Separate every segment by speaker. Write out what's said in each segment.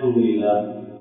Speaker 1: الحمد لله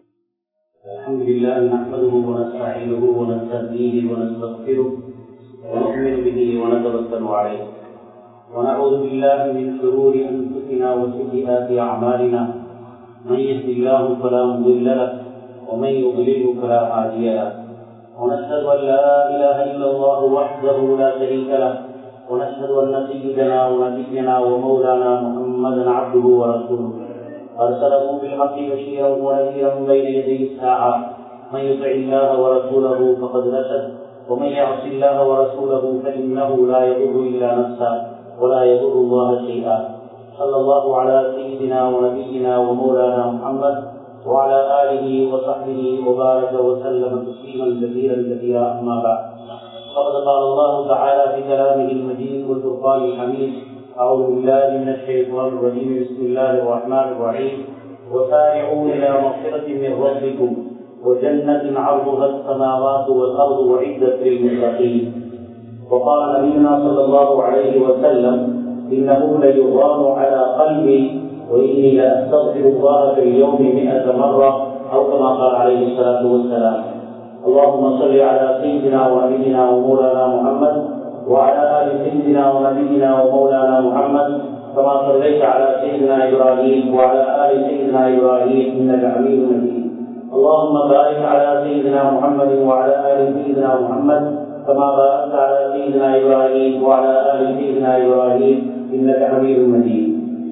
Speaker 1: الحمد لله نحمده ونستعينه ونستهديه ونستغفره ونؤمن به ونتوكل عليه ونعوذ بالله من شرور انفسنا وسيئات اعمالنا من يهد الله فلا مضل له ومن يضلله فلا هادي له ونشهد ان لا اله الا الله وحده لا شريك له ونشهد ان سيدنا ونبينا ومولانا محمدا عبده ورسوله ارسله بالحق بشيرا ونذيرا بين يدي الساعه من يطع الله ورسوله فقد رشد ومن يعص الله ورسوله فانه لا يضر الا نفسه ولا يضر الله شيئا صلى الله على سيدنا ونبينا ومولانا محمد وعلى اله وصحبه وبارك وسلم تسليما كثيرا كثيرا اما بعد فقد قال الله تعالى في كلامه المجيد والفرقان الحميد أعوذ بالله من الشيطان الرجيم بسم الله الرحمن الرحيم وسارعوا إلى مغفرة من ربكم وجنة عرضها السماوات والأرض وعدت للمتقين وقال نبينا صلى الله عليه وسلم إنه ليغار على قلبي وإني لأستغفر الله في اليوم مئة مرة أو كما قال عليه الصلاة والسلام اللهم صل على سيدنا ونبينا ومولانا محمد وعلى ال سيدنا ونبينا ومولانا محمد كما صليت على سيدنا ابراهيم وعلى ال سيدنا ابراهيم انك حميد مجيد اللهم بارك على سيدنا محمد وعلى ال سيدنا محمد كما باركت على سيدنا ابراهيم وعلى ال سيدنا ابراهيم انك حميد مجيد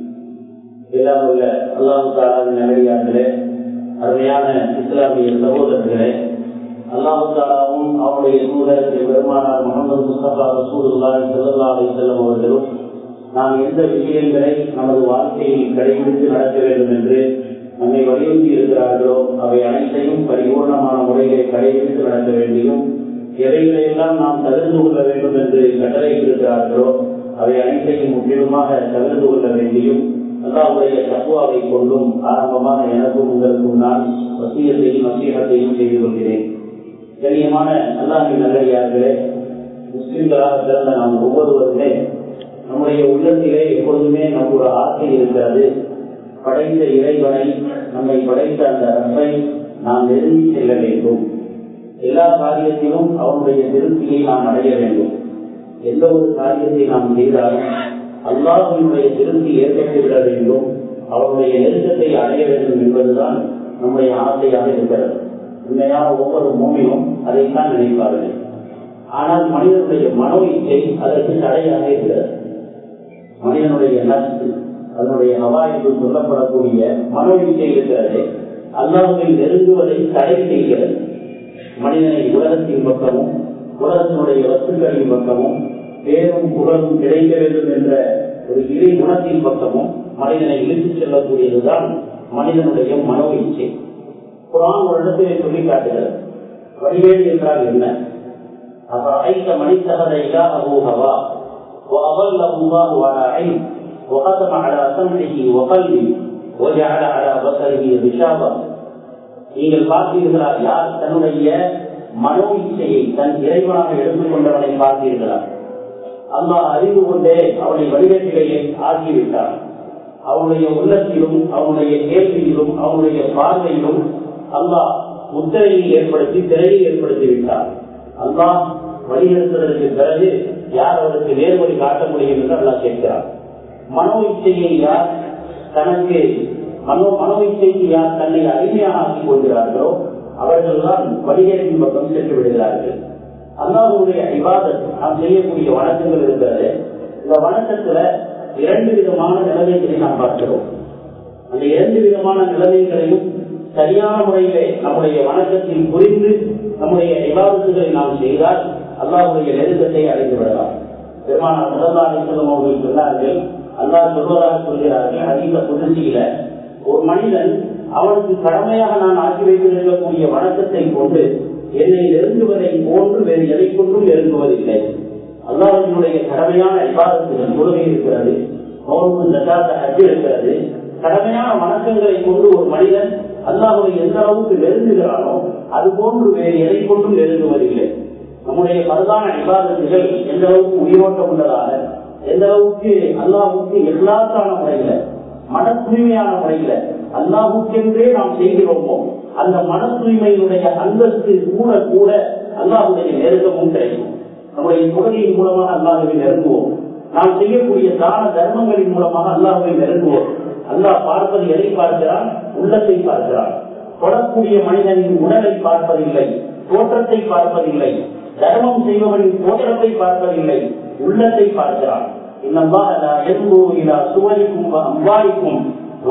Speaker 1: எல்லாம் உள்ள அல்லாஹு தாலாவின் நல்லடியார்களே அருமையான இஸ்லாமிய சகோதரர்களே அல்லாஹு தாலாவும் அவருடைய தூதர் பெருமானார் முகமது முஸ்தபா ரசூலுல்லாஹி ஸல்லல்லாஹு அலைஹி வஸல்லம் அவர்களும் நாம் எந்த விஷயங்களை நமது வாழ்க்கையில் கடைபிடித்து நடக்க வேண்டும் என்று நம்மை வலியுறுத்தி இருக்கிறார்களோ அவை அனைத்தையும் பரிபூர்ணமான முறைகளை கடைபிடித்து நடக்க வேண்டியும் எவைகளையெல்லாம் நாம் தவிர்த்து கொள்ள வேண்டும் என்று கட்டளை இருக்கிறார்களோ அவை அனைத்தையும் முற்றிலுமாக தவிர்த்து கொள்ள வேண்டியும் அல்லாவுடைய தத்துவாவை கொண்டும் ஆரம்பமாக எனக்கும் உங்களுக்கும் நான் வசியத்தையும் வசீகத்தையும் செய்து கொள்கிறேன் கண்ணியமான அல்லாஹின் நல்லடியார்களே முஸ்லிம்களாக பிறந்த நாம் ஒவ்வொருவருமே நம்முடைய உள்ளத்திலே எப்பொழுதுமே நம்மளோட ஆசை இருக்கிறது படைத்த இறைவனை நம்மை படைத்த அந்த ரப்பை நாம் நெருங்கி செல்ல வேண்டும் எல்லா காரியத்திலும் அவனுடைய திருப்தியை நாம் அடைய வேண்டும் எந்த ஒரு காரியத்தை நாம் செய்தாலும் அல்லாஹினுடைய திருப்தி ஏற்பட்டு விட வேண்டும் அவருடைய நெருக்கத்தை அடைய வேண்டும் என்பதுதான் நம்முடைய ஆசையாக இருக்கிறது உண்மையான ஒவ்வொரு மூமியும் அதைத்தான் நினைப்பார்கள் ஆனால் மனிதனுடைய மனோ இச்சை அதற்கு தடையாக இருக்கிறது மனிதனுடைய நஷ்டு அதனுடைய ஹவா என்று சொல்லப்படக்கூடிய மனோ இச்சை இருக்கிறது அல்லாஹை நெருங்குவதை தடை செய்கிறது மனிதனை உலகத்தின் பக்கமும் உலகத்தினுடைய வஸ்துக்களின் பக்கமும் பேரும் புகழும் கிடைக்க வேண்டும் என்ற ஒரு இறை குணத்தின் பக்கமும் மனிதனை இழுத்துச் செல்லக்கூடியதுதான் மனிதனுடைய மனோ இச்சை குரான் ஒரு இடத்திலே சொல்லி காட்டுகிறது வழிவேடு என்றால் என்ன أفرأيت من اتخذ إلهه هواه وأضله الله على علم وختم على سمعه وقلبه وجعل على بصره غشاوة நீங்கள் பார்த்தீர்களா யார் தன்னுடைய மனோ இச்சையை தன் இறைவனாக எடுத்துக்கொண்டவனை பார்த்தீர்களா அல்லாஹ் அறிந்து கொண்டே அவனை வடிவத்திலேயே ஆக்கிவிட்டான் அவனுடைய உள்ளத்திலும் அவனுடைய கேள்வியிலும் அவனுடைய பார்வையிலும் அல்லாஹ் முத்திரையை ஏற்படுத்தி திரையை ஏற்படுத்தி விட்டார் அல்லாஹ் வழிநடத்துவதற்கு பிறகு யார் அவருக்கு நேர்வழி காட்ட முடியும் என்று அல்லாஹ் கேட்கிறார் மனோ இச்சையை யார் தனக்கு மனோ மனோ இச்சைக்கு யார் தன்னை அடிமையாக ஆக்கிக் கொள்கிறார்களோ அவர்கள் தான் வழிகேட்டின் பக்கம் சென்று விடுகிறார்கள் அல்லாஹுடைய விவாதம் நாம் செய்யக்கூடிய வணக்கங்கள் இருக்கிறது இந்த வணக்கத்துல இரண்டு விதமான நிலைமைகளை நாம் பார்க்கிறோம் அந்த இரண்டு விதமான நிலைமைகளையும் சரியான முறையிலே நம்முடைய வணக்கத்தில் புரிந்து நம்முடைய விவாதத்துகளை நாம் செய்தால் அல்லாஹுடைய நெருக்கத்தை அடைந்து விடலாம் பெருமானார் முதலாளி செல்லும் அவர்கள் சொன்னார்கள் அல்லாஹ் சொல்வதாக சொல்கிறார்கள் அதிக புதிர்ச்சியில ஒரு மனிதன் அவனுக்கு கடமையாக நான் ஆக்கி வைத்திருக்கக்கூடிய வணக்கத்தை கொண்டு என்னை நெருங்குவதை போன்று வேறு எதை கொண்டும் நெருங்குவதில்லை அல்லாஹினுடைய கடமையான விவாதத்துகள் தொழுகை இருக்கிறது நோன்பு ஜக்காத்த ஹஜ் இருக்கிறது கடமையான வணக்கங்களை கொண்டு ஒரு மனிதன் அல்லாஹுடைய எந்த அளவுக்கு நெருங்குகிறானோ அது போன்று வேறு எதை கொண்டும் நெருங்குவதில்லை நம்முடைய பரதான விவாதத்துகள் எந்த அளவுக்கு உயிரோட்டம் உள்ளதாக எந்த அளவுக்கு அல்லாவுக்கு எல்லாத்தான முறையில மன தூய்மையான முறையில அல்லாஹுக்கென்றே நாம் செய்கிறோமோ அந்த மன தூய்மையினுடைய அந்தஸ்து கூட கூட அல்லாஹுடைய நெருக்கமும் கிடைக்கும் நம்முடைய தொழுகையின் மூலமாக அல்லாஹுவை நெருங்குவோம் நாம் செய்யக்கூடிய தான தர்மங்களின் மூலமாக அல்லாஹுவை நெருங்குவோம் அல்லாஹ் பார்ப்பது எதை பார்க்கிறான் உள்ளத்தை பார்க்கிறான் தொடக்கூடிய மனிதனின் உடலை பார்ப்பதில்லை தோற்றத்தை பார்ப்பதில்லை தர்மம் செய்பவனின் தோற்றத்தை பார்ப்பதில்லை உள்ளத்தை பார்க்கிறான் சுவரிக்கும் அம்பாரிக்கும்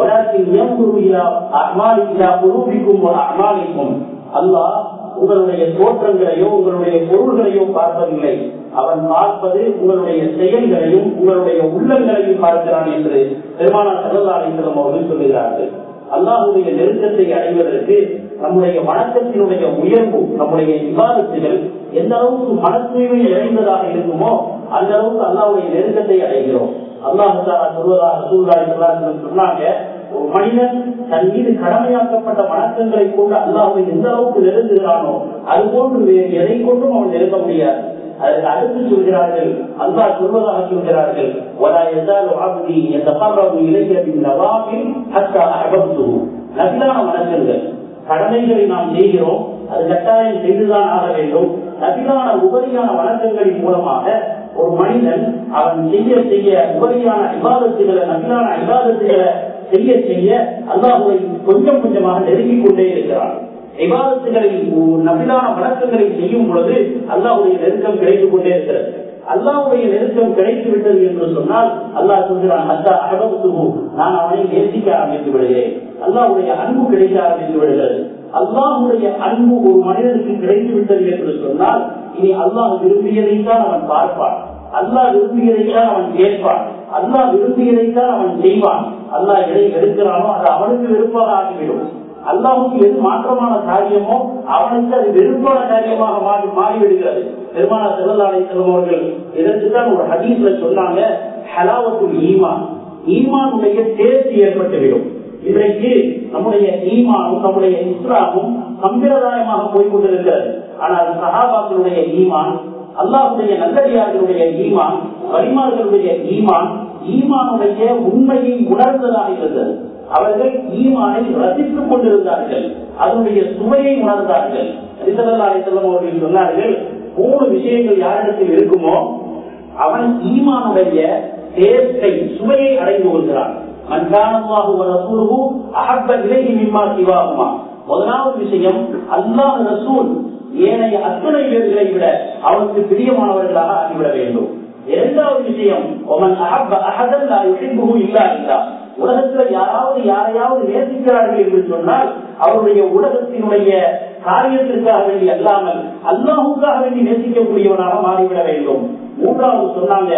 Speaker 1: அல்லாஹ் உங்களுடைய தோற்றங்களையோ உங்களுடைய பொருள்களையோ பார்ப்பதில்லை அவன் பார்ப்பது உங்களுடைய செயல்களையும் உங்களுடைய உள்ளங்களையும் பார்க்கிறான் என்று பெருமானா சரதாரீஸ்வரம் அவர்கள் சொல்லுகிறார்கள் அல்லாஹுடைய நெருக்கத்தை அடைவதற்கு நம்முடைய வணக்கத்தினுடைய உயர்வு நம்முடைய விவாதத்துகள் எந்த அளவுக்கு மன தூய்மை இழைந்ததாக இருக்குமோ அந்த அளவுக்கு அல்லாவுடைய நெருக்கத்தை அடைகிறோம் அல்லாஹாலா சொல்வதாக சூழ்நிலை சொன்னாங்க ஒரு மனிதன் தன் மீது கடமையாக்கப்பட்ட வணக்கங்களை கொண்டு அல்லாஹை எந்த அளவுக்கு நெருங்குகிறானோ அது போன்று வேறு எதை கொண்டும் அவன் நெருங்க முடியாது அதற்கு அடுத்து சொல்கிறார்கள் அல்லாஹ் சொல்வதாக சொல்கிறார்கள் நபிலான வணக்கங்கள் கடமைகளை நாம் செய்கிறோம் அது கட்டாயம் செய்துதான் ஆக வேண்டும் நபிலான உபரியான வணக்கங்களின் மூலமாக ஒரு மனிதன் அவன் செய்ய செய்ய உபரியான விவாதத்துகளை நபிலான விவாதத்துகளை செய்ய செய்ய அல்லாஹுவை கொஞ்சம் கொஞ்சமாக நெருங்கிக் கொண்டே இருக்கிறான் விவாதத்துகளை நபிலான வழக்கங்களை செய்யும் பொழுது அல்லாஹுடைய நெருக்கம் கிடைத்துக் கொண்டே இருக்கிறது அல்லாவுடைய நெருக்கம் கிடைத்து விட்டது என்று சொன்னால் அல்லாஹ் சொல்கிறான் அல்லா அகபத்துகு நான் அவனை நேசிக்க ஆரம்பித்து விடுகிறேன் அல்லாவுடைய அன்பு கிடைக்க ஆரம்பித்து விடுகிறது அல்லாஹுடைய அன்பு ஒரு மனிதனுக்கு கிடைத்து விட்டது என்று சொன்னால் இனி அல்லாஹ் விரும்பியதைத்தான் அவன் பார்ப்பான் அல்லாஹ் விரும்பியதைத்தான் அவன் கேட்பான் அல்லாஹ் விரும்பியதைத்தான் அவன் செய்வான் அல்லாஹ் எதை எடுக்கிறானோ அது அவனுக்கு விருப்பமாக ஆகிவிடும் அல்லாவுக்கு எது மாற்றமான காரியமோ அவனுக்கு அது வெறுப்பான காரியமாக மாறி மாறிவிடுகிறது பெருமான செல்லலாலை செல்வம் அவர்கள் இதற்குதான் ஒரு ஹதீஸ்ல சொன்னாங்க ஹலாவத்துல் ஈமான் ஈமானுடைய தேர்ச்சி ஏற்பட்டுவிடும் இன்றைக்கு நம்முடைய ஈமானும் நம்முடைய இஸ்லாமும் சம்பிரதாயமாக போய்கொண்டிருக்கிறது ஆனால் சஹாபாக்களுடைய ஈமான் அல்லாஹுடைய நல்லடியார்களுடைய ஈமான் வரிமார்களுடைய ஈமான் ஈமானுடைய உண்மையை உணர்ந்ததாக இருந்தது அவர்கள் ஈமானை ரசித்துக் கொண்டிருந்தார்கள் அதனுடைய சுவையை உணர்ந்தார்கள் அவர்கள் சொன்னார்கள் மூணு விஷயங்கள் யாரிடத்தில் இருக்குமோ அவன் ஈமானுடைய தேர்த்தை சுவையை அடைந்து கொள்கிறான் முதலாவது விஷயம் அல்லாஹ் ரசூல் ஏனைய அத்துணை பேர்களை விட அவனுக்கு பிரியமானவர்களாக ஆகிவிட வேண்டும் இரண்டாவது விஷயம் இல்லா இல்லா உலகத்துல யாராவது யாரையாவது நேசிக்கிறார்கள் என்று சொன்னால் அவருடைய உலகத்தினுடைய காரியத்திற்காக வேண்டி அல்லாமல் அல்லாஹுக்காக வேண்டி நேசிக்கக்கூடியவனாக மாறிவிட வேண்டும் மூன்றாவது சொன்னாங்க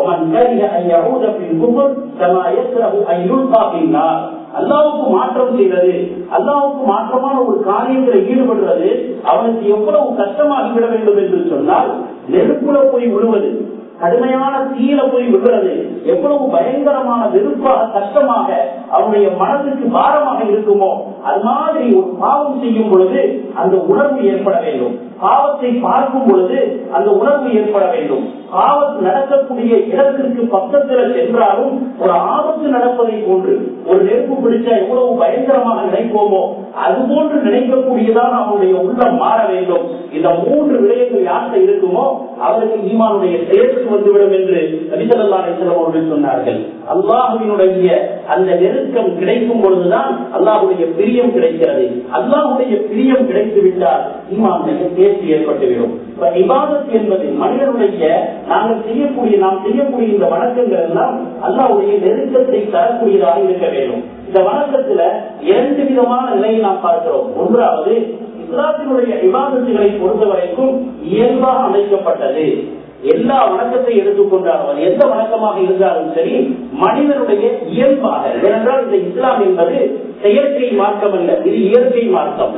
Speaker 1: அல்லாவுக்கு மாற்றம் செய்வது அல்லாவுக்கு மாற்றமான ஒரு காரியத்தில் ஈடுபடுறது அவனுக்கு எவ்வளவு கஷ்டமாகிவிட வேண்டும் என்று சொன்னால் நெருப்புல போய் விழுவது கடுமையான தீயில போய் விடுறது எவ்வளவு பயங்கரமான வெறுப்பாக கஷ்டமாக அவனுடைய மனதுக்கு பாரமாக இருக்குமோ அது மாதிரி ஒரு பாவம் செய்யும் பொழுது அந்த உணர்வு ஏற்பட வேண்டும் பாவத்தை பார்க்கும் பொழுது அந்த உணர்வு ஏற்பட வேண்டும் பாவம் நடக்கக்கூடிய இடத்திற்கு பக்கத்தில் சென்றாலும் ஒரு ஆபத்து நடப்பதை போன்று ஒரு நெருப்பு பிடிச்சா எவ்வளவு பயங்கரமாக நினைப்போமோ அது போன்று நினைக்கக்கூடியதான் அவனுடைய உள்ளம் மாற வேண்டும் இந்த மூன்று விடயங்கள் யார்கிட்ட இருக்குமோ அவருக்கு ஈமானுடைய சேர்த்து வந்துவிடும் என்று நபிசல்லாரை அவர்கள் சொன்னார்கள் அல்லாஹுவினுடைய அந்த நெருக்கம் கிடைக்கும் பொழுதுதான் அல்லாஹுடைய பிரியம் கிடைக்கிறது அல்லாஹுடைய பிரியம் கிடைத்து விட்டால் ஈமானுடைய தேர்ச்சி ஏற்பட்டுவிடும் இபாதத் என்பது மனிதனுடைய நாங்கள் செய்யக்கூடிய நாம் செய்யக்கூடிய இந்த வணக்கங்கள் எல்லாம் அல்லாவுடைய நெருக்கத்தை தரக்கூடியதாக இருக்க வேண்டும் இந்த வணக்கத்துல இரண்டு விதமான நிலையை நாம் பார்க்கிறோம் ஒன்றாவது இஸ்லாத்தினுடைய விவாதத்துகளை பொறுத்த வரைக்கும் இயல்பாக அமைக்கப்பட்டது எல்லா வணக்கத்தை எடுத்துக்கொண்டாலும் எந்த வணக்கமாக இருந்தாலும் சரி மனிதனுடைய இயல்பாக ஏனென்றால் இந்த இஸ்லாம் என்பது செயற்கை மார்க்கம் அல்ல இது இயற்கை மார்க்கம்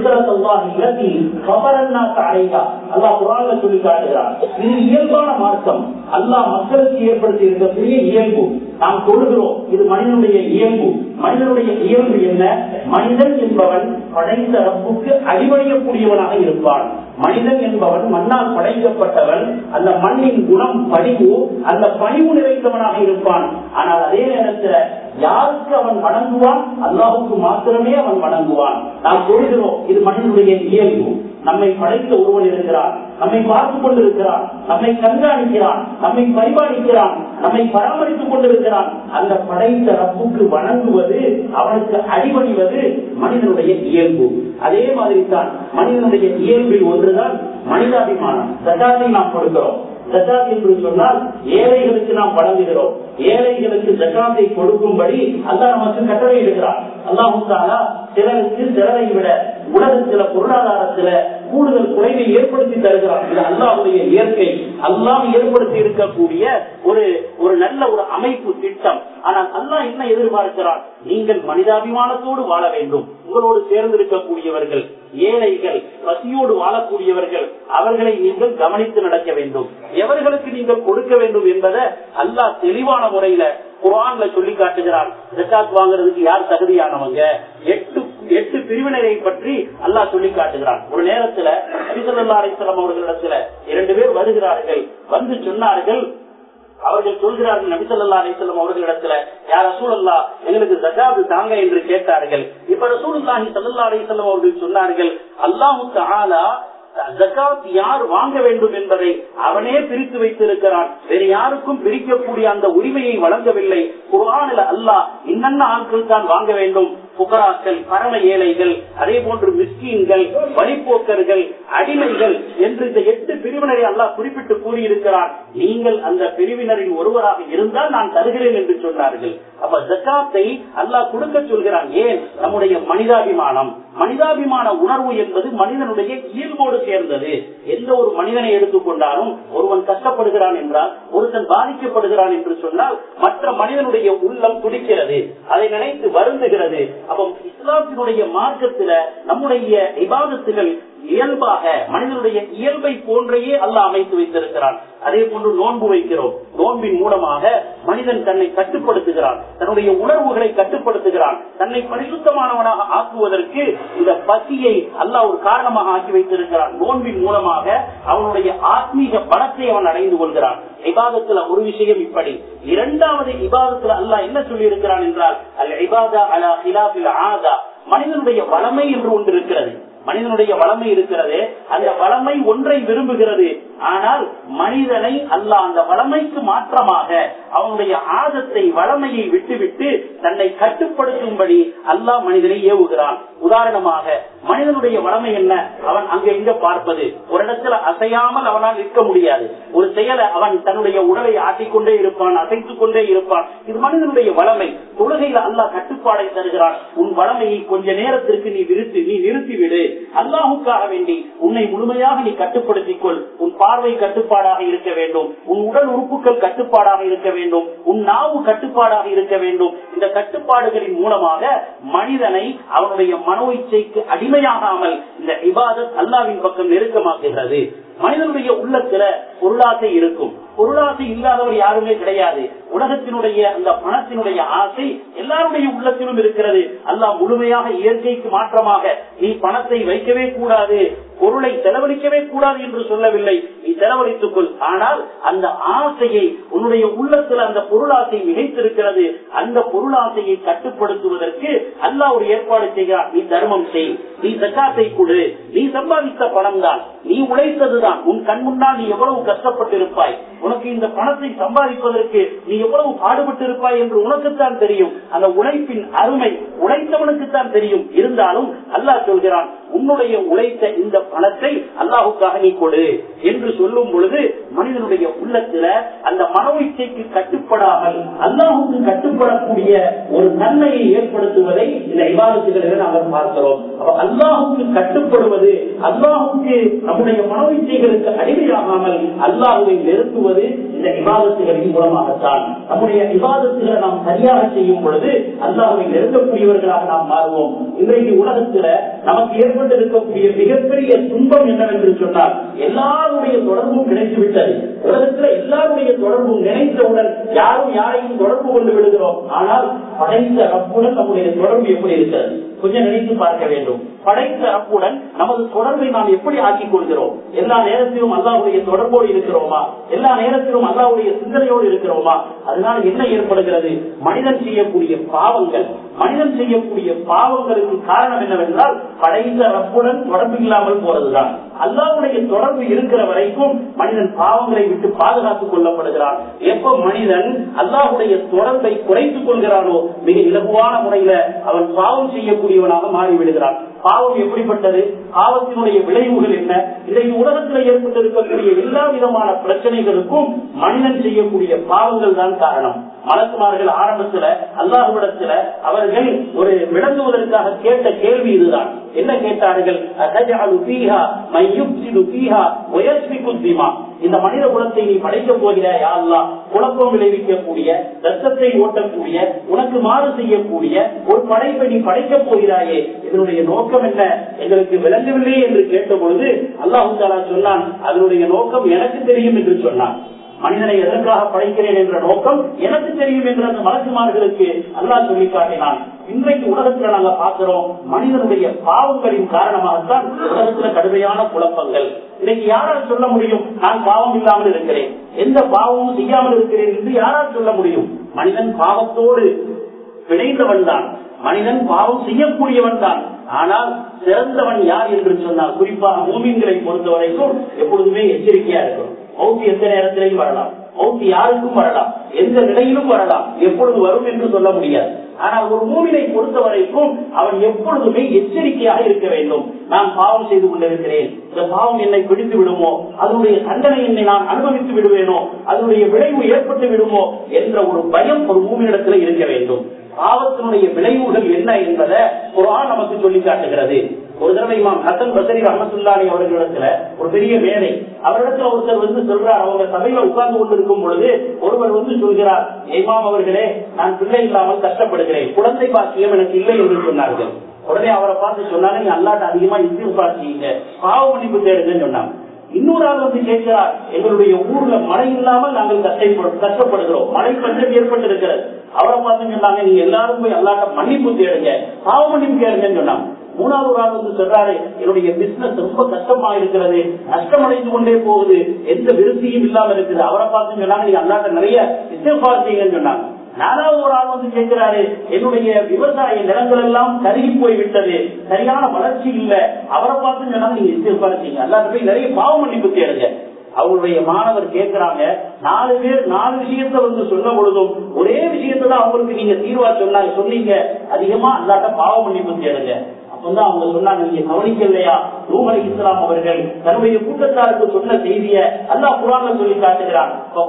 Speaker 1: அல்லாஹ் குரான்ல சொல்லி காட்டுகிறார் இது இயல்பான மார்க்கம் அல்லாஹ் மக்களுக்கு ஏற்படுத்தி இருக்கக்கூடிய இயல்பு நாம் தொழுகிறோம் இது மனிதனுடைய இயல்பு மனிதனுடைய இயல்பு என்ன மனிதன் என்பவன் படைத்த ரப்புக்கு அடிபணியக்கூடியவனாக இருப்பான் மனிதன் என்பவன் மண்ணால் படைக்கப்பட்டவன் அந்த மண்ணின் குணம் பணிவு அந்த பணிவு நிறைந்தவனாக இருப்பான் ஆனால் அதே நேரத்தில் யாருக்கு அவன் வணங்குவான் அல்லாஹுக்கு மாத்திரமே அவன் வணங்குவான் நாம் சொல்கிறோம் இது மனிதனுடைய இயல்பு நம்மை படைத்த ஒருவன் இருக்கிறான் நம்மை பார்த்துக் கொண்டிருக்கிறான் நம்மை கண்காணிக்கிறான் நம்மை பரிபாலிக்கிறான் நம்மை பராமரித்துக் கொண்டிருக்கிறான் அந்த படைத்த ரப்புக்கு வணங்குவது அவனுக்கு அடிபணிவது மனிதனுடைய இயல்பு அதே மாதிரி தான் மனிதனுடைய இயல்பில் ஒன்றுதான் மனிதாபிமானம் சட்டாத்தை நாம் கொடுக்கிறோம் ஜக்காத் என்று சொன்னால் ஏழைகளுக்கு நாம் வழங்குகிறோம் ஏழைகளுக்கு ஜக்காத்தை கொடுக்கும்படி அல்லாஹ் நமக்கு கட்டளை இருக்கிறார் அல்லாஹு தாலா சிலருக்கு சிலரை விட உலகத்தில பொருளாதாரத்தில கூடுதல் குறைவை ஏற்படுத்தி தருகிறார் இது அல்லாஹுடைய இயற்கை அல்லாஹ் ஏற்படுத்தி இருக்கக்கூடிய ஒரு ஒரு நல்ல ஒரு அமைப்பு திட்டம் ஆனால் அல்லாஹ் என்ன எதிர்பார்க்கிறார் நீங்கள் மனிதாபிமானத்தோடு வாழ வேண்டும் உங்களோடு சேர்ந்திருக்கக்கூடியவர்கள் ஏழைகள் பசியோடு வாழக்கூடியவர்கள் அவர்களை நீங்கள் கவனித்து நடக்க வேண்டும் எவர்களுக்கு நீங்கள் கொடுக்க வேண்டும் என்பதை அல்லாஹ் தெளிவான முறையில குரான்ல சொல்லி காட்டுகிறான் ஜக்காத் வாங்குறதுக்கு யார் தகுதியானவங்க எட்டு எட்டு பிரிவினரை பற்றி அல்லாஹ் சொல்லி காட்டுகிறான் ஒரு நேரத்துல அபிசல்லா அலிஸ்லாம் அவர்களிடத்துல இரண்டு பேர் வருகிறார்கள் வந்து சொன்னார்கள் அவர்கள் சொல்கிறார்கள் நபிசல்லா அலிசல்லம் அவர்களிடத்துல யார் ரசூலல்லா எங்களுக்கு ஜகாது தாங்க என்று கேட்டார்கள் இப்ப ரசூலுல்லாஹி சல்லா அலிசல்லம் அவர்கள் சொன்னார்கள் அல்லாஹு ஆலா ஜகாத் யார் வாங்க வேண்டும் என்பதை அவனே பிரித்து வைத்திருக்கிறான் வேறு யாருக்கும் பிரிக்கக்கூடிய அந்த உரிமையை வழங்கவில்லை குரானில் அல்லாஹ் இன்னென்ன ஆட்கள் தான் வாங்க வேண்டும் புகராக்கள் பரம ஏழைகள் அதே போன்று மிஸ்கீன்கள் வழிபோக்கர்கள் அடிமைகள் என்று இந்த எட்டு பிரிவினரை அல்லாஹ் குறிப்பிட்டு கூறியிருக்கிறார் நீங்கள் அந்த பிரிவினரின் ஒருவராக இருந்தால் நான் தருகிறேன் என்று சொன்னார்கள் அப்ப ஜக்காத்தை அல்லாஹ் கொடுக்க சொல்கிறான் ஏன் நம்முடைய மனிதாபிமானம் மனிதாபிமான உணர்வு என்பது மனிதனுடைய இயல்போடு சேர்ந்தது எந்த ஒரு மனிதனை எடுத்துக்கொண்டாலும் ஒருவன் கஷ்டப்படுகிறான் என்றால் ஒருத்தன் பாதிக்கப்படுகிறான் என்று சொன்னால் மற்ற மனிதனுடைய உள்ளம் துடிக்கிறது அதை நினைத்து வருந்துகிறது அப்போ இஸ்லாத்தினுடைய மார்க்கத்துல நம்முடைய இபாதத்துகள் இயல்பாக மனிதனுடைய இயல்பை போன்றையே அல்ல அமைத்து வைத்திருக்கிறான் அதே போன்று நோன்பு வைக்கிறோம் நோன்பின் மூலமாக மனிதன் தன்னை கட்டுப்படுத்துகிறான் தன்னுடைய உணர்வுகளை கட்டுப்படுத்துகிறான் தன்னை பரிசுத்தமானவனாக ஆக்குவதற்கு இந்த பசியை அல்லாஹ் ஒரு காரணமாக ஆக்கி வைத்திருக்கிறான் நோன்பின் மூலமாக அவனுடைய ஆத்மீக பலத்தை அவன் அடைந்து கொள்கிறான் இபாதத்துல ஒரு விஷயம் இப்படி இரண்டாவது இபாதத்துல அல்லாஹ் என்ன சொல்லி இருக்கிறான் என்றால் அல் இபாதா அலா ஹிலாபில் ஆதா மனிதனுடைய வளமை என்று ஒன்று இருக்கிறது மனிதனுடைய வளமை இருக்கிறது அந்த வளமை ஒன்றை விரும்புகிறது ஆனால் மனிதனை அல்ல அந்த வளமைக்கு மாற்றமாக அவனுடைய ஆதத்தை வளமையை விட்டுவிட்டு தன்னை கட்டுப்படுத்தும்படி அல்லாஹ் மனிதனை ஏவுகிறான் உதாரணமாக மனிதனுடைய வளமை என்ன அவன் அங்க இங்க பார்ப்பது ஒரு இடத்துல அசையாமல் அவனால் நிற்க முடியாது ஒரு செயலை அவன் தன்னுடைய உடலை ஆட்டிக்கொண்டே இருப்பான் அசைத்துக் கொண்டே இருப்பான் இது மனிதனுடைய வளமை தொழுகையில அல்லாஹ் கட்டுப்பாடை தருகிறான் உன் வளமையை கொஞ்ச நேரத்திற்கு நீ நிறுத்தி நீ நிறுத்திவிடு அல்லாஹுக்காக வேண்டி உன்னை முழுமையாக நீ கட்டுப்படுத்திக் கொள் உன் பார்வை கட்டுப்பாடாக இருக்க வேண்டும் உன் உடல் உறுப்புகள் கட்டுப்பாடாக இருக்க வேண்டும் உன் நாவு கட்டுப்பாடாக இருக்க வேண்டும் இந்த கட்டுப்பாடுகளின் மூலமாக மனிதனை அவனுடைய மனோ இச்சைக்கு அடிமையாகாமல் இந்த இபாதத் அல்லாவின் பக்கம் நெருக்கமாக்குகிறது மனிதனுடைய உள்ளத்துல பொருளாசை இருக்கும் பொருளாசை இல்லாதவர் யாருமே கிடையாது உலகத்தினுடைய அந்த பணத்தினுடைய ஆசை எல்லாருடைய உள்ளத்திலும் இருக்கிறது அல்லாஹ் முழுமையாக இயற்கைக்கு மாற்றமாக நீ பணத்தை வைக்கவே கூடாது பொருளை செலவழிக்கவே கூடாது என்று சொல்லவில்லை நீ செலவழித்துக் கொள் ஆனால் அந்த ஆசையை உன்னுடைய உள்ளத்தில் அந்த பொருளாசை மிகைத்திருக்கிறது அந்த பொருளாசையை கட்டுப்படுத்துவதற்கு அல்லாஹ் ஒரு ஏற்பாடு செய்கிறார் நீ தர்மம் செய் நீ சக்காத்தை கொடு நீ சம்பாதித்த பணம் தான் நீ உழைத்ததுதான் உன் கண் முன்னால் நீ எவ்வளவு கஷ்டப்பட்டிருப்பாய் உனக்கு இந்த பணத்தை சம்பாதிப்பதற்கு நீ எவ்வளவு பாடுபட்டு இருப்பாய் என்று உனக்குத்தான் தெரியும் அந்த உழைப்பின் அருமை உழைத்தவனுக்குத்தான் தெரியும் இருந்தாலும் அல்லாஹ் சொல்கிறான் உன்னுடைய உழைத்த இந்த பணத்தை அல்லாஹுக்காக நீ கொடு என்று சொல்லும் பொழுது மனிதனுடைய உள்ளத்துல அந்த மனோ இச்சைக்கு கட்டுப்படாமல் அல்லாஹுக்கு கட்டுப்படக்கூடிய ஒரு தன்மையை ஏற்படுத்துவதை இந்த விவாதத்துகளில் நாங்கள் பார்க்கிறோம் அல்லாஹுக்கு கட்டுப்படுவது அல்லாஹுக்கு நம்முடைய மனோ இச்சைகளுக்கு அடிமையாகாமல் அல்லாஹுவை நிறுத்துவது இந்த விவாதத்துகளின் மூலமாகத்தான் நம்முடைய விவாதத்துகளை நாம் சரியாக செய்யும் பொழுது அல்லாஹுவை நெருங்கக்கூடியவர்களாக நாம் மாறுவோம் இன்றைக்கு உலகத்துல நமக்கு ஏற்பட்டிருக்கக்கூடிய மிகப்பெரிய துன்பம் என்னவென்று சொன்னால் எல்லாருடைய தொடர்பும் கிடைத்து விட்டது உலகத்துல எல்லாருடைய தொடர்பும் நினைத்தவுடன் யாரும் யாரையும் தொடர்பு கொண்டு விடுகிறோம் ஆனால் படைத்த ரப்புடன் நம்முடைய தொடர்பு எப்படி இருக்கிறது கொஞ்சம் நினைத்து பார்க்க வேண்டும் படைத்த ரப்புடன் நமது தொடர்பை நாம் எப்படி ஆக்கிக் கொள்கிறோம் எல்லா நேரத்திலும் அல்லாவுடைய தொடர்போடு இருக்கிறோமா எல்லா நேரத்திலும் அல்லாவுடைய சிந்தனையோடு இருக்கிறோமா அதனால என்ன ஏற்படுகிறது மனிதன் செய்யக்கூடிய பாவங்கள் மனிதன் செய்யக்கூடிய பாவங்களுக்கு காரணம் என்னவென்றால் படைத்த ரப்புடன் தொடர்பு இல்லாமல் போறதுதான் அல்லாவுடைய தொடர்பு இருக்கிற வரைக்கும் மனிதன் பாவங்களை விட்டு பாதுகாத்துக் கொள்ளப்படுகிறான் எப்ப மனிதன் அல்லாஹுடைய தொடர்பை குறைத்துக் கொள்கிறானோ மிக இலகுவான முறையில அவன் பாவம் செய்யக்கூடியவனாக மாறிவிடுகிறான் பாவம் எப்படிப்பட்டது பாவத்தினுடைய விளைவுகள் என்ன இன்றைக்கு உலகத்தில் ஏற்பட்டிருக்கக்கூடிய எல்லா விதமான பிரச்சனைகளுக்கும் மனிதன் செய்யக்கூடிய பாவங்கள் தான் காரணம் மலக்குமார்கள் ஆரம்பத்துல அல்லாஹுவிடத்துல அவர்கள் ஒரு விளங்குவதற்காக கேட்ட கேள்வி இதுதான் என்ன கேட்டார்கள் இந்த மனித குலத்தை நீ படைக்க போகிறாய் அல்லா குழப்பம் விளைவிக்கக்கூடிய ரத்தத்தை ஓட்டக்கூடிய உனக்கு மாறு செய்யக்கூடிய ஒரு படைப்பை நீ படைக்க போகிறாயே இதனுடைய நோக்கம் என்ன எங்களுக்கு விளங்கவில்லை என்று கேட்ட பொழுது அல்லாஹு தாலா சொன்னான் அதனுடைய நோக்கம் எனக்கு தெரியும் என்று சொன்னான் மனிதனை எதற்காக படைக்கிறேன் என்ற நோக்கம் எனக்கு தெரியும் என்று அந்த மலக்குமார்களுக்கு அல்லா சொல்லி காட்டினான் இன்றைக்கு உலகத்துல நாங்க பார்க்கிறோம் மனிதனுடைய பாவங்களின் காரணமாகத்தான் உலகத்துல கடுமையான குழப்பங்கள் இன்னைக்கு யாரால் சொல்ல முடியும் நான் பாவம் இல்லாமல் இருக்கிறேன் எந்த பாவமும் செய்யாமல் இருக்கிறேன் என்று யாரால் சொல்ல முடியும் மனிதன் பாவத்தோடு பிணைந்தவன் தான் மனிதன் பாவம் செய்யக்கூடியவன் தான் ஆனால் சிறந்தவன் யார் என்று சொன்னால் குறிப்பாக மூமின்களை பொறுத்த வரைக்கும் எப்பொழுதுமே எச்சரிக்கையா இருக்கணும் மௌத்தி எந்த நேரத்திலையும் வரலாம் மௌத்தி யாருக்கும் வரலாம் எந்த நிலையிலும் வரலாம் எப்பொழுது வரும் என்று சொல்ல முடியாது ஆனால் ஒரு மூவினை பொறுத்த வரைக்கும் அவன் எப்பொழுதுமே எச்சரிக்கையாக இருக்க வேண்டும் நான் பாவம் செய்து கொண்டிருக்கிறேன் இந்த பாவம் என்னை பிடித்து விடுமோ அதனுடைய தண்டனை என்னை நான் அனுபவித்து விடுவேனோ அதனுடைய விளைவு ஏற்பட்டு விடுமோ என்ற ஒரு பயம் ஒரு மூவினிடத்துல இருக்க வேண்டும் பாவத்தினுடைய விளைவுகள் என்ன என்பதை குரான் நமக்கு சொல்லி காட்டுகிறது ஒரு தடவை இமாம் ஹசன் பசரி ரஹமத்துல்லானி அவர்களிடத்துல ஒரு பெரிய மேடை அவரிடத்துல ஒருத்தர் வந்து சொல்றார் அவங்க சபையில உட்கார்ந்து கொண்டிருக்கும் பொழுது ஒருவர் வந்து சொல்கிறார் இமாம் அவர்களே நான் பிள்ளை இல்லாமல் கஷ்டப்படுகிறேன் குழந்தை பாக்கியம் எனக்கு இல்லை என்று சொன்னார்கள் உடனே அவரை பார்த்து சொன்னாங்க நீ அல்லாட்ட அதிகமா இஸ்திஃபார் செய்யுங்க பாவ மன்னிப்பு தேடுங்கன்னு சொன்னாங்க இன்னொரு ஆள் வந்து கேட்கிறார் எங்களுடைய ஊர்ல மழை இல்லாமல் நாங்கள் கஷ்டப்படு கஷ்டப்படுகிறோம் மழை பஞ்சம் ஏற்பட்டிருக்கிறது அவரை பார்த்து சொன்னாங்க நீங்க எல்லாரும் போய் அல்லாட்ட மன்னிப்பு தேடுங்க பாவ மன்னிப்பு தேடுங்கன்னு சொன்னாங்க மூணாவது ஒரு ஆள் வந்து சொல்றாரு என்னுடைய பிசினஸ் ரொம்ப கஷ்டமா இருக்கிறது நஷ்டமடைந்து கொண்டே போகுது எந்த விருத்தியும் இல்லாம இருக்குது அவரை பார்த்து சொன்னாங்க நீங்க அல்லாட்ட நிறைய இஸ்திஃபார் செய்யுங்கன்னு சொன்னாங்க நாலாவது ஒரு ஆள் வந்து கேட்கிறாரு என்னுடைய விவசாய நிலங்கள் எல்லாம் கருகி போய் விட்டது சரியான வளர்ச்சி இல்ல அவரை பார்த்து சொன்னாங்க நீங்க இஸ்திஃபார் செய்யுங்க அல்லாட்ட போய் நிறைய பாவ மன்னிப்பு தேடுங்க அவருடைய மாணவர் கேட்கிறாங்க நாலு பேர் நாலு விஷயத்த வந்து சொன்ன பொழுதும் ஒரே விஷயத்தை தான் அவங்களுக்கு நீங்க தீர்வா சொன்னாங்க சொன்னீங்க அதிகமா அல்லாட்ட பாவ மன்னிப்பு தேடுங்க அப்பதான் அவங்க சொன்னாங்க நீங்க கவனிக்கலையா நூமலை இஸ்லாம் அவர்கள் தன்னுடைய கூட்டத்தாருக்கு சொன்ன செய்திய அல்லா குரான்ல சொல்லி காட்டுகிறான்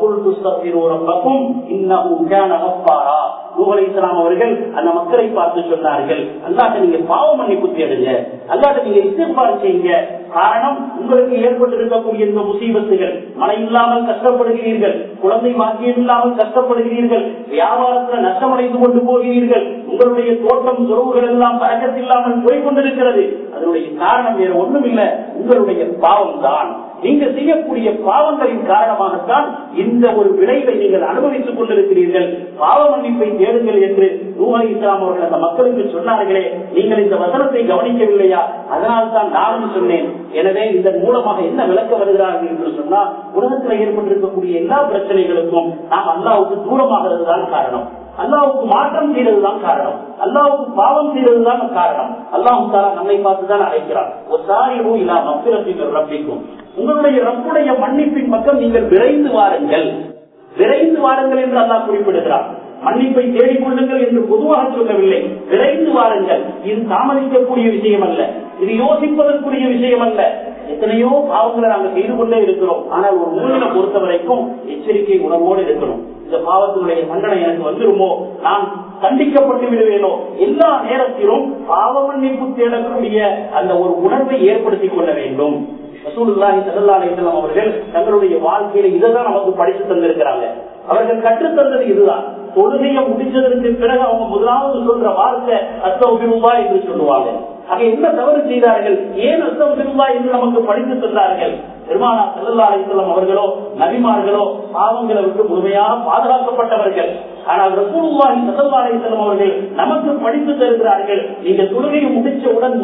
Speaker 1: நூகலை இஸ்லாம் அவர்கள் அந்த மக்களை பார்த்து சொன்னார்கள் அல்லாட்ட நீங்க பாவ மன்னிப்பு தேடுங்க அல்லாட்ட நீங்க இஸ்திஃபார் செய்யுங்க காரணம் உங்களுக்கு ஏற்பட்டிருக்கக்கூடிய இந்த முசீபத்துகள் மழை இல்லாமல் கஷ்டப்படுகிறீர்கள் குழந்தை பாக்கியம் இல்லாமல் கஷ்டப்படுகிறீர்கள் வியாபாரத்துல நஷ்டமடைந்து கொண்டு போகிறீர்கள் உங்களுடைய தோட்டம் துறவுகள் எல்லாம் பழக்கத்தில்லாமல் போய் கொண்டிருக்கிறது அதனுடைய காரணம் வேற ஒண்ணும் இல்ல உங்களுடைய பாவம் தான் நீங்க செய்யக்கூடிய பாவங்களின் காரணமாகத்தான் இந்த ஒரு விளைவை நீங்கள் அனுபவித்துக் கொண்டிருக்கிறீர்கள் பாவ மன்னிப்பை தேடுங்கள் என்று நூலை இஸ்லாம் அவர்கள் அந்த மக்களுக்கு சொன்னார்களே நீங்கள் இந்த வசனத்தை கவனிக்கவில்லையா அதனால் தான் நானும் சொன்னேன் எனவே இதன் மூலமாக என்ன விளக்க வருகிறார்கள் என்று சொன்னால் உலகத்தில் ஏற்பட்டிருக்கக்கூடிய எல்லா பிரச்சனைகளுக்கும் நாம் அல்லாவுக்கு தூரமாகிறது தான் காரணம் அல்லாவுக்கு மாற்றம் செய்யறதுதான் காரணம் அல்லாவுக்கு பாவம் செய்யறதுதான் காரணம் அல்லாஹு தாரா நம்மை பார்த்துதான் அழைக்கிறார் ஒரு சாரிவோ இல்லா மப்பிரத்தின் ரப்பிக்கும் உங்களுடைய ரப்புடைய மன்னிப்பின் பக்கம் நீங்கள் விரைந்து வாருங்கள் விரைந்து வாருங்கள் என்று அல்லாஹ் குறிப்பிடுகிறார் மன்னிப்பை தேடிக்கொள்ளுங்கள் என்று பொதுவாக சொல்லவில்லை விரைந்து வாருங்கள் இது தாமதிக்கக்கூடிய விஷயம் அல்ல இது யோசிப்பதற்குரிய விஷயம் அல்ல எத்தனையோ பாவங்களை நாங்கள் செய்து கொண்டே இருக்கிறோம் ஆனால் ஒரு மூலினை பொறுத்த வரைக்கும் எச்சரிக்கை உணர்வோடு இருக்கணும் இந்த பாவத்தினுடைய தண்டனை எனக்கு வந்துருமோ நான் தண்டிக்கப்பட்டு விடுவேனோ எல்லா நேரத்திலும் பாவ மன்னிப்பு தேடக்கூடிய அந்த ஒரு உணர்வை ஏற்படுத்திக் கொள்ள வேண்டும் ரசூலுல்லாஹி ஸல்லல்லாஹு அலைஹி வஸல்லம் அவர்கள் தங்களுடைய வாழ்க்கையில இதைதான் நமக்கு படித்து தந்திருக்கிறாங்க அவர்கள் கற்றுத் தந்தது இதுதான் தொழுகையை முடிச்சதற்கு பிறகு அவங்க முதலாவது சொல்ற வார்த்தை அத்தௌபிருவா என்று சொல்லுவாங்க ஆக என்ன தவறு செய்தார்கள் ஏன் அத்தௌபிருவா என்று நமக்கு படித்து தந்தார்கள் பெருமானா செல்லல்லா அலிசல்லம் அவர்களோ நபிமார்களோ பாவங்களை விட்டு முழுமையாக பாதுகாக்கப்பட்டவர்கள் ஆனால் ரசூலுல்லாஹி ஸல்லல்லாஹு அலைஹி வஸல்லம் அவர்கள் நமக்கு படித்து தருகிறார்கள் நீங்க தொழுகையை முடிச்சவுடன் முதலாவது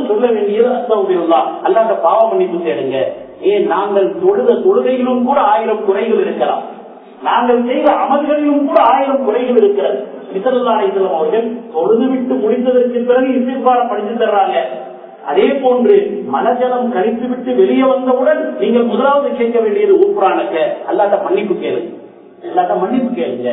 Speaker 1: சொல்ல வேண்டியது அஸ்தகுபிருல்லா அல்லாத பாவ மன்னிப்பு தேடுங்க ஏன் நாங்கள் தொழுத தொழுகையிலும் கூட ஆயிரம் குறைகள் இருக்கலாம் நாங்கள் செய்த அமல்களிலும் கூட ஆயிரம் குறைகள் இருக்கிறது விசல்லாசலம் அவர்கள் தொழுது விட்டு முடிந்ததற்கு பிறகு இசைப்பாரம் படித்து தர்றாங்க அதே போன்று மலஜலம் கழித்து விட்டு வெளியே வந்தவுடன் நீங்கள் முதலாவது கேட்க வேண்டியது ஊப்புறானக்க அல்லாட்ட மன்னிப்பு கேளுங்க அல்லாட்ட மன்னிப்பு கேளுங்க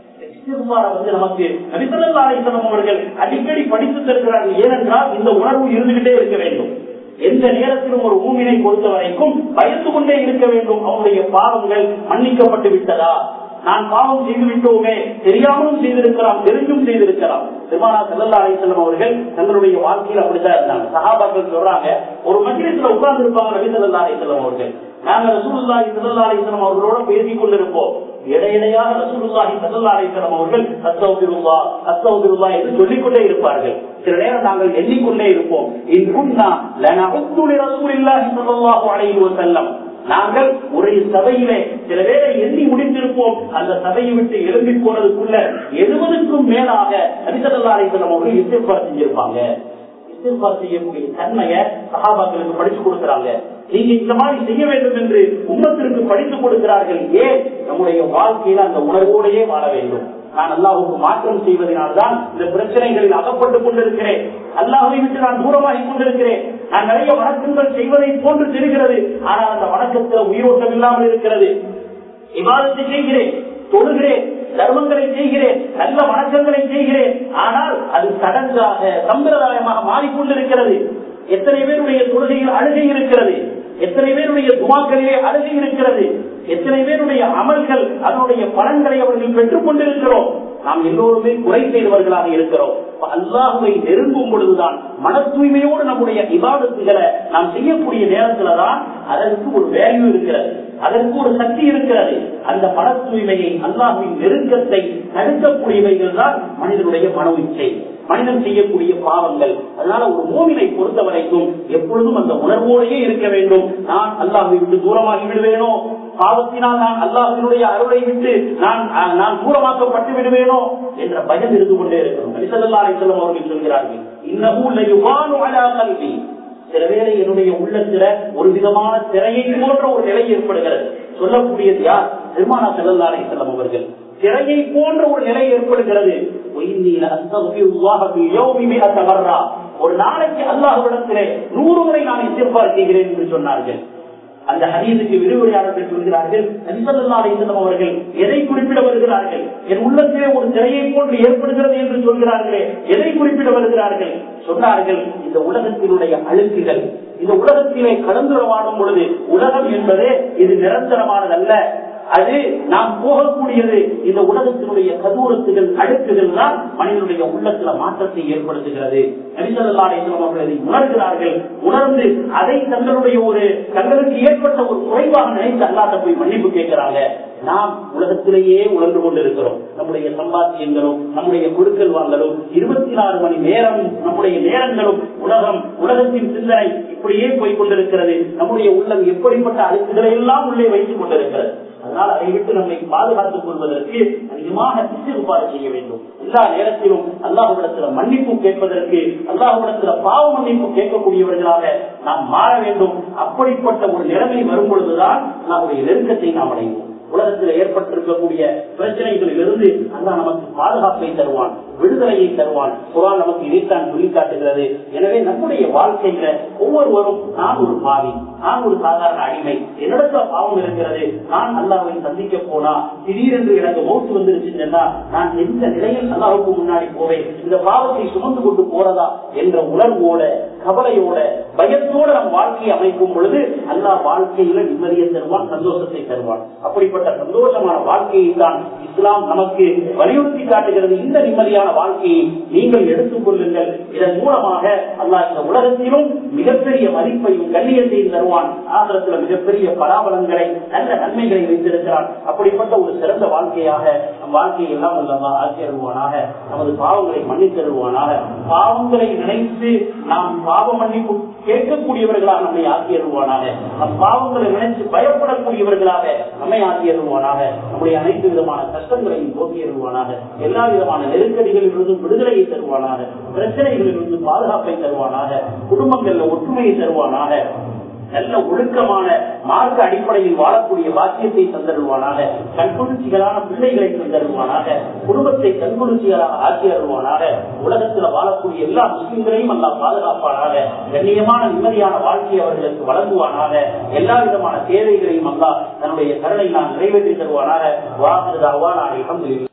Speaker 1: வந்து நமக்கு நபிசல்லாசலம் அவர்கள் அடிக்கடி படித்து தருகிறார்கள் ஏனென்றால் இந்த உணர்வு இருந்துகிட்டே இருக்க வேண்டும் எந்த நேரத்திலும் ஒரு ஊமினை பொறுத்த வரைக்கும் பயந்து கொண்டே இருக்க வேண்டும் அவனுடைய பாவங்கள் மன்னிக்கப்பட்டு விட்டதா நான் பாவம் செய்து விட்டோமே தெரியாமலும் செய்திருக்கலாம் தெரிஞ்சும் செய்திருக்கலாம் திருமணா செல்லல்லா அலிசல்லம் அவர்கள் தங்களுடைய வாழ்க்கையில் அப்படித்தான் இருந்தாங்க சகாபாக்கள் சொல்றாங்க ஒரு மகிழ்ச்சியில உட்கார்ந்து இருப்பாங்க ரவி செல்லல்லா அலிசல்லம் அவர்கள் நாங்க ரசூலுல்லாஹி ஸல்லல்லாஹு அலைஹி வஸல்லம் அவர்களோட பேசிக் கொண்டிருப்போம் இடையிடையாக ரசூலுல்லாஹி ஸல்லல்லாஹு அலைஹி வஸல்லம் அவர்கள் அஸ்தக்ஃபிருல்லாஹ் அஸ்தக்ஃபிருல்லாஹ் என்று சொல்லிக்கொண்டே இருப்பார்கள் சில நேரம் நாங்கள் எண்ணிக்கொண்டே இருப்போம் இன் குன்னா லனஉத்து லிரசூலில்லாஹி ஸல்லல்லாஹு அலைஹி வஸல்லம் நாங்கள் ஒரு சபையிலே சில பேரை எண்ணி முடித்திருப்போம் அந்த சபையை விட்டு எழும்பி போனதுக்குள்ள எழுபதுக்கும் மேலாக நபிசல்லா அலிசல்லம் அவர்கள் இசைப்பார் செஞ்சிருப்பாங்க இஸ்திஃபார் செய்யக்கூடிய தன்மையை சகாபாக்களுக்கு படிச்சு கொடுக்கிறாங்க நீங்க இந்த மாதிரி செய்ய வேண்டும் என்று உம்மத்திற்கு படித்து கொடுக்கிறார்கள் ஏன் நம்முடைய வாழ்க்கையில அந்த உணர்வோடையே வாழ வேண்டும் நான் அல்லாஹுக்கு மாற்றம் செய்வதனால்தான் இந்த பிரச்சனைகளில் அகப்பட்டுக் கொண்டிருக்கிறேன் அல்லாஹை விட்டு நான் தூரமாகி கொண்டிருக்கிறேன் நான் நிறைய வணக்கங்கள் செய்வதை போன்று தெரிகிறது ஆனால் அந்த வணக்கத்தில் உயிரோட்டம் இல்லாமல் இருக்கிறது விவாதத்தை செய்கிறேன் தொழுகிறேன் தர்மங்களை செய்கிறேன் நல்ல வணக்கங்களை செய்கிறேன் ஆனால் அது சடங்காக சம்பிரதாயமாக மாறிக்கொண்டிருக்கிறது எத்தனை பேருடைய தொழுகையில் அழுகை இருக்கிறது எத்தனை பேருடைய துவாக்களிலே அழுகை இருக்கிறது எத்தனை பேருடைய அமல்கள் அதனுடைய பலன்களை அவர்கள் பெற்றுக் கொண்டிருக்கிறோம் நாம் எல்லோருமே குறை செய்தவர்களாக இருக்கிறோம் அல்லாஹுவை நெருங்கும் பொழுதுதான் மன தூய்மையோடு நம்முடைய விவாதத்துகளை நாம் செய்யக்கூடிய நேரத்துல தான் அதற்கு ஒரு வேல்யூ இருக்கிறது அதற்கு ஒரு சக்தி இருக்கிறது அந்த மன தூய்மையை அல்லாஹுவின் நெருக்கத்தை தடுக்கக்கூடியவைகள் தான் மனிதனுடைய மன இச்சை மனிதன் செய்யக்கூடிய பாவங்கள் அதனால ஒரு மூவினை பொறுத்த வரைக்கும் எப்பொழுதும் அந்த உணர்வோடையே இருக்க வேண்டும் நான் அல்லாஹை விட்டு தூரமாகி விடுவேனோ பாவத்தினால் நான் அல்லாஹினுடைய அருளை விட்டு நான் நான் தூரமாக்கப்பட்டு விடுவேனோ என்ற பயம் இருந்து கொண்டே இருக்கணும் அலிசல்லாரை செல்லும் அவர்கள் சொல்கிறார்கள் இன்னமும் சில வேளை என்னுடைய உள்ளத்துல ஒரு விதமான திரையை போன்ற ஒரு நிலை ஏற்படுகிறது சொல்லக்கூடியது யார் பெருமானா செல்லல்லாரை செல்லம் அவர்கள் திரையை போன்ற ஒரு நிலை ஏற்படுகிறது ஒரு நாளைக்கு அல்லாஹுடத்திலே நூறு முறை நான் இசைப்பார் செய்கிறேன் என்று சொன்னார்கள் அந்த ஹரீதுக்கு விரிவுரையாளர்கள் சொல்கிறார்கள் நபிசல்லாசலம் அவர்கள் எதை குறிப்பிட வருகிறார்கள் என் உள்ளத்திலே ஒரு திரையை போன்று ஏற்படுகிறது என்று சொல்கிறார்களே எதை குறிப்பிட வருகிறார்கள் சொன்னார்கள் இந்த உலகத்தினுடைய அழுக்குகள் இந்த உலகத்திலே கலந்துரவாடும் பொழுது உலகம் என்பதே இது நிரந்தரமானதல்ல அது நாம் போகக்கூடியது இந்த உலகத்தினுடைய கதூரத்துகள் அழுக்குகள் தான் மனிதனுடைய உள்ளத்துல மாற்றத்தை ஏற்படுத்துகிறது நபிசல்லாசலம் அவர்கள் அதை உணர்கிறார்கள் உணர்ந்து அதை தங்களுடைய ஒரு தங்களுக்கு ஏற்பட்ட ஒரு குறைவாக நினைத்து அல்லாத போய் மன்னிப்பு கேட்கிறாங்க நாம் உலகத்திலேயே உணர்ந்து கொண்டிருக்கிறோம் நம்முடைய சம்பாத்தியங்களும் நம்முடைய கொடுக்கல் வாங்கலும் இருபத்தி நாலு மணி நேரம் நம்முடைய நேரங்களும் உலகம் உலகத்தின் சிந்தனை இப்படியே போய் கொண்டிருக்கிறது நம்முடைய உள்ளம் எப்படிப்பட்ட அழுக்குகளை எல்லாம் உள்ளே வைத்துக் கொண்டிருக்கிறது அதனால் அதை விட்டு நம்மை பாதுகாத்துக் கொள்வதற்கு அதிகமாக திசைப்பாடு செய்ய வேண்டும் எல்லா நேரத்திலும் அல்லாஹுடத்துல மன்னிப்பு கேட்பதற்கு அல்லாஹுடத்துல பாவ மன்னிப்பு கேட்கக்கூடியவர்களாக நாம் மாற வேண்டும் அப்படிப்பட்ட ஒரு நிலைமை வரும் பொழுதுதான் நம்முடைய நெருக்கத்தை நாம் அடைவோம் உலகத்தில் ஏற்பட்டிருக்கக்கூடிய பிரச்சனைகளில் இருந்து அல்லா நமக்கு பாதுகாப்பை தருவான் விடுதலையை தருவான் குரான் நமக்கு இதைத்தான் சொல்லி காட்டுகிறது எனவே நம்முடைய வாழ்க்கையில ஒவ்வொருவரும் நான் ஒரு பாவி நான் ஒரு சாதாரண அடிமை என்னிடத்துல பாவம் இருக்கிறது நான் அல்லாவை சந்திக்க போனா திடீரென்று எனக்கு மௌத்து வந்துருச்சுன்னா நான் எந்த நிலையில் அல்லாவுக்கு முன்னாடி போவேன் இந்த பாவத்தை சுமந்து கொண்டு போறதா என்ற உணர்வோட கவலையோட பயத்தோட நம் வாழ்க்கையை அமைக்கும் பொழுது அல்லா வாழ்க்கையில நிம்மதியை தருவான் சந்தோஷத்தை தருவான் அப்படிப்பட்ட சந்தோஷமான வாழ்க்கையை தான் இஸ்லாம் நமக்கு வலியுறுத்தி காட்டுகிறது இந்த நிம்மதியான வாழ்க்கையை நீங்கள் எடுத்துக் கொள்ளுங்கள் இதன் மூலமாக அல்லாஹ் இந்த உலகத்திலும் மிகப்பெரிய மதிப்பையும் கண்ணியத்தையும் தருவான் ஆசிரத்துல மிகப்பெரிய பராபலங்களை நல்ல நன்மைகளை வைத்திருக்கிறான் அப்படிப்பட்ட ஒரு சிறந்த வாழ்க்கையாக நம் வாழ்க்கையை எல்லாம் அல்லவா ஆக்கியருவானாக நமது பாவங்களை மன்னித்தருவானாக பாவங்களை நினைத்து நாம் பாவ மன்னிப்பு கேட்கக்கூடியவர்களாக நம்மை ஆக்கியருவானாக நம் பாவங்களை நினைத்து பயப்படக்கூடியவர்களாக நம்மை ஆக்கியருவானாக நம்முடைய அனைத்து விதமான கஷ்டங்களையும் போக்கியருவானாக எல்லா விதமான நெருக்கடிகள் நோய்களிலிருந்தும் விடுதலையை தருவானாக பிரச்சனைகளிலிருந்து பாதுகாப்பை தருவானாக குடும்பங்கள்ல ஒற்றுமையை தருவானாக நல்ல ஒழுக்கமான மார்க்க அடிப்படையில் வாழக்கூடிய பாக்கியத்தை தந்தருவானாக கண்குளிர்ச்சிகளான பிள்ளைகளை தந்தருவானாக குடும்பத்தை கண்குளிர்ச்சிகளாக ஆக்கி அருள்வானாக உலகத்தில் வாழக்கூடிய எல்லா முஸ்லிம்களையும் அல்லா பாதுகாப்பானாக கண்ணியமான நிம்மதியான வாழ்க்கையை அவர்களுக்கு வழங்குவானாக எல்லா விதமான தேவைகளையும் அல்லா தன்னுடைய கருணை நான் நிறைவேற்றி தருவானாக வாக்குதாவா நான்